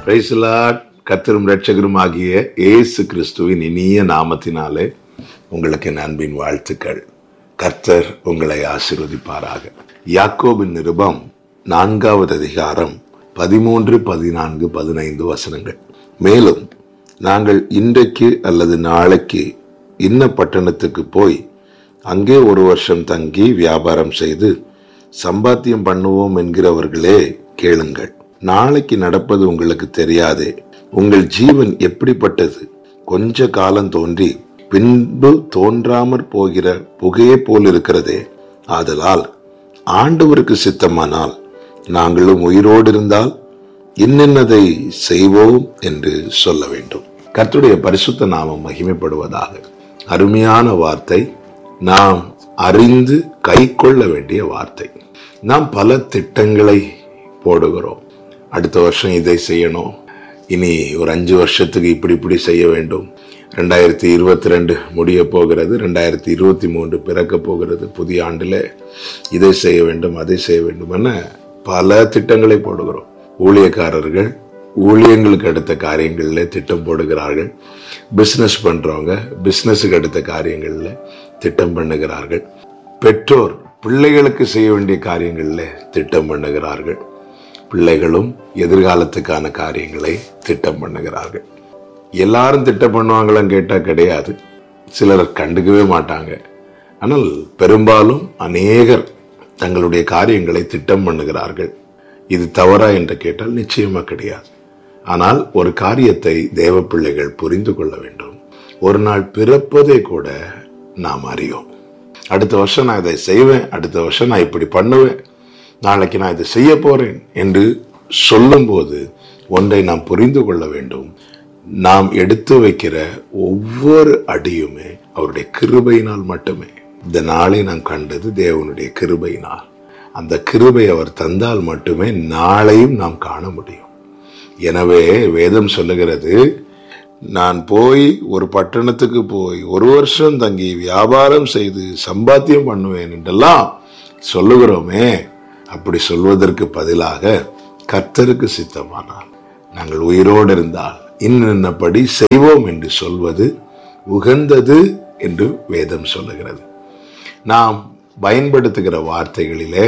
பிரைஸ்லாட் கர்த்தரும் ரட்சகரும் ஆகிய இயேசு கிறிஸ்துவின் இனிய நாமத்தினாலே உங்களுக்கு என் அன்பின் வாழ்த்துக்கள் கர்த்தர் உங்களை ஆசீர்வதிப்பாராக யாக்கோபின் நிருபம் நான்காவது அதிகாரம் பதிமூன்று பதினான்கு பதினைந்து வசனங்கள் மேலும் நாங்கள் இன்றைக்கு அல்லது நாளைக்கு இன்ன பட்டணத்துக்கு போய் அங்கே ஒரு வருஷம் தங்கி வியாபாரம் செய்து சம்பாத்தியம் பண்ணுவோம் என்கிறவர்களே கேளுங்கள் நாளைக்கு நடப்பது உங்களுக்கு தெரியாதே உங்கள் ஜீவன் எப்படிப்பட்டது கொஞ்ச காலம் தோன்றி பின்பு தோன்றாமற் போகிற புகையே போல் இருக்கிறதே ஆதலால் ஆண்டவருக்கு சித்தமானால் நாங்களும் உயிரோடு இருந்தால் இன்னென்னதை செய்வோம் என்று சொல்ல வேண்டும் கர்த்தருடைய பரிசுத்த நாமம் மகிமைப்படுவதாக அருமையான வார்த்தை நாம் அறிந்து கை கொள்ள வேண்டிய வார்த்தை நாம் பல திட்டங்களை போடுகிறோம் அடுத்த வருஷம் இதை செய்யணும் இனி ஒரு அஞ்சு வருஷத்துக்கு இப்படி இப்படி செய்ய வேண்டும் ரெண்டாயிரத்தி இருபத்தி ரெண்டு முடிய போகிறது ரெண்டாயிரத்தி இருபத்தி மூன்று பிறக்க போகிறது புதிய ஆண்டில் இதை செய்ய வேண்டும் அதை செய்ய வேண்டும் என பல திட்டங்களை போடுகிறோம் ஊழியக்காரர்கள் ஊழியங்களுக்கு அடுத்த காரியங்களில் திட்டம் போடுகிறார்கள் பிஸ்னஸ் பண்றவங்க பிஸ்னஸுக்கு அடுத்த காரியங்களில் திட்டம் பண்ணுகிறார்கள் பெற்றோர் பிள்ளைகளுக்கு செய்ய வேண்டிய காரியங்களில் திட்டம் பண்ணுகிறார்கள் பிள்ளைகளும் எதிர்காலத்துக்கான காரியங்களை திட்டம் பண்ணுகிறார்கள் எல்லாரும் திட்டம் பண்ணுவாங்களான்னு கேட்டால் கிடையாது சிலர் கண்டுக்கவே மாட்டாங்க ஆனால் பெரும்பாலும் அநேகர் தங்களுடைய காரியங்களை திட்டம் பண்ணுகிறார்கள் இது தவறா என்று கேட்டால் நிச்சயமா கிடையாது ஆனால் ஒரு காரியத்தை தேவ பிள்ளைகள் புரிந்து கொள்ள வேண்டும் ஒரு நாள் பிறப்பதே கூட நாம் அறியோம் அடுத்த வருஷம் நான் இதை செய்வேன் அடுத்த வருஷம் நான் இப்படி பண்ணுவேன் நாளைக்கு நான் இதை செய்ய போறேன் என்று சொல்லும்போது ஒன்றை நாம் புரிந்து கொள்ள வேண்டும் நாம் எடுத்து வைக்கிற ஒவ்வொரு அடியுமே அவருடைய கிருபையினால் மட்டுமே இந்த நாளை நாம் கண்டது தேவனுடைய கிருபையினால் அந்த கிருபை அவர் தந்தால் மட்டுமே நாளையும் நாம் காண முடியும் எனவே வேதம் சொல்லுகிறது நான் போய் ஒரு பட்டணத்துக்கு போய் ஒரு வருஷம் தங்கி வியாபாரம் செய்து சம்பாத்தியம் பண்ணுவேன் என்றெல்லாம் சொல்லுகிறோமே அப்படி சொல்வதற்கு பதிலாக கர்த்தருக்கு சித்தமானால் நாங்கள் உயிரோடு இருந்தால் இன்னபடி செய்வோம் என்று சொல்வது உகந்தது என்று வேதம் சொல்லுகிறது நாம் பயன்படுத்துகிற வார்த்தைகளிலே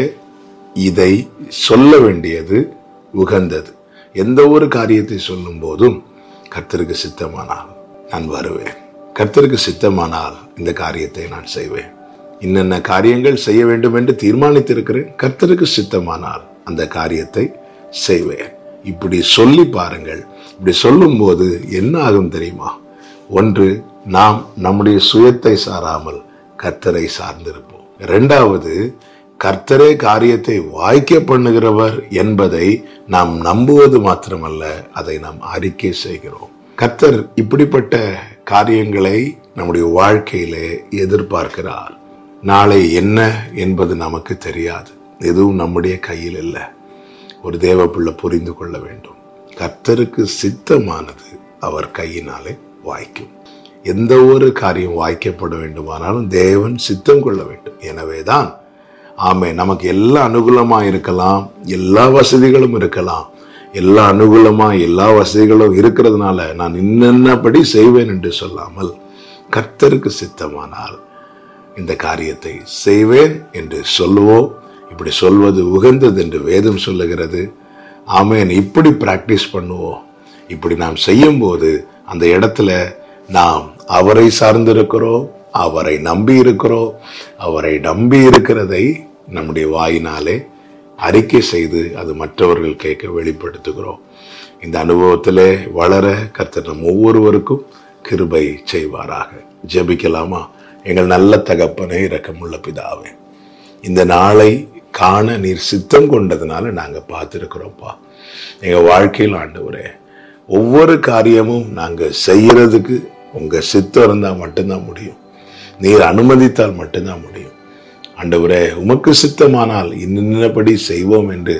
இதை சொல்ல வேண்டியது உகந்தது எந்த ஒரு காரியத்தை சொல்லும் போதும் கர்த்தருக்கு சித்தமானால் நான் வருவேன் கர்த்தருக்கு சித்தமானால் இந்த காரியத்தை நான் செய்வேன் இன்னென்ன காரியங்கள் செய்ய வேண்டும் என்று தீர்மானித்திருக்கிறேன் கர்த்தருக்கு சித்தமானால் அந்த காரியத்தை செய்வேன் இப்படி சொல்லி பாருங்கள் இப்படி சொல்லும்போது என்ன ஆகும் தெரியுமா ஒன்று நாம் நம்முடைய சுயத்தை சாராமல் கர்த்தரை சார்ந்திருப்போம் இரண்டாவது கர்த்தரே காரியத்தை வாய்க்க பண்ணுகிறவர் என்பதை நாம் நம்புவது மாத்திரமல்ல அதை நாம் அறிக்கை செய்கிறோம் கர்த்தர் இப்படிப்பட்ட காரியங்களை நம்முடைய வாழ்க்கையிலே எதிர்பார்க்கிறார் நாளை என்ன என்பது நமக்கு தெரியாது எதுவும் நம்முடைய கையில் இல்லை ஒரு தேவ பிள்ளை புரிந்து கொள்ள வேண்டும் கர்த்தருக்கு சித்தமானது அவர் கையினாலே வாய்க்கும் எந்த ஒரு காரியம் வாய்க்கப்பட வேண்டுமானாலும் தேவன் சித்தம் கொள்ள வேண்டும் எனவேதான் ஆமே நமக்கு எல்லா அனுகூலமா இருக்கலாம் எல்லா வசதிகளும் இருக்கலாம் எல்லா அனுகூலமா எல்லா வசதிகளும் இருக்கிறதுனால நான் இன்னென்னபடி செய்வேன் என்று சொல்லாமல் கர்த்தருக்கு சித்தமானால் இந்த காரியத்தை செய்வேன் என்று சொல்லுவோம் இப்படி சொல்வது உகந்தது என்று வேதம் சொல்லுகிறது ஆமேன் இப்படி பிராக்டிஸ் பண்ணுவோம் இப்படி நாம் செய்யும் போது அந்த இடத்துல நாம் அவரை சார்ந்திருக்கிறோம் அவரை நம்பி இருக்கிறோம் அவரை நம்பி இருக்கிறதை நம்முடைய வாயினாலே அறிக்கை செய்து அது மற்றவர்கள் கேட்க வெளிப்படுத்துகிறோம் இந்த அனுபவத்திலே வளர கர்த்தர் நம் ஒவ்வொருவருக்கும் கிருபை செய்வாராக ஜெபிக்கலாமா எங்கள் நல்ல தகப்பனை இரக்கமுள்ள பிதாவே இந்த நாளை காண நீர் சித்தம் கொண்டதுனால நாங்க பார்த்துருக்கிறோம்ப்பா எங்க வாழ்க்கையில் ஆண்டவரே ஒவ்வொரு காரியமும் நாங்க செய்யறதுக்கு உங்க சித்தம் இருந்தா மட்டும்தான் முடியும் நீர் அனுமதித்தால் மட்டும்தான் முடியும் ஆண்டவரே உமக்கு சித்தமானால் இன்னபடி செய்வோம் என்று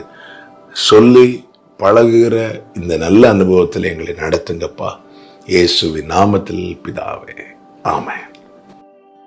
சொல்லி பழகுகிற இந்த நல்ல அனுபவத்தில் எங்களை நடத்துங்கப்பா இயேசுவின் நாமத்தில் பிதாவே ஆமென்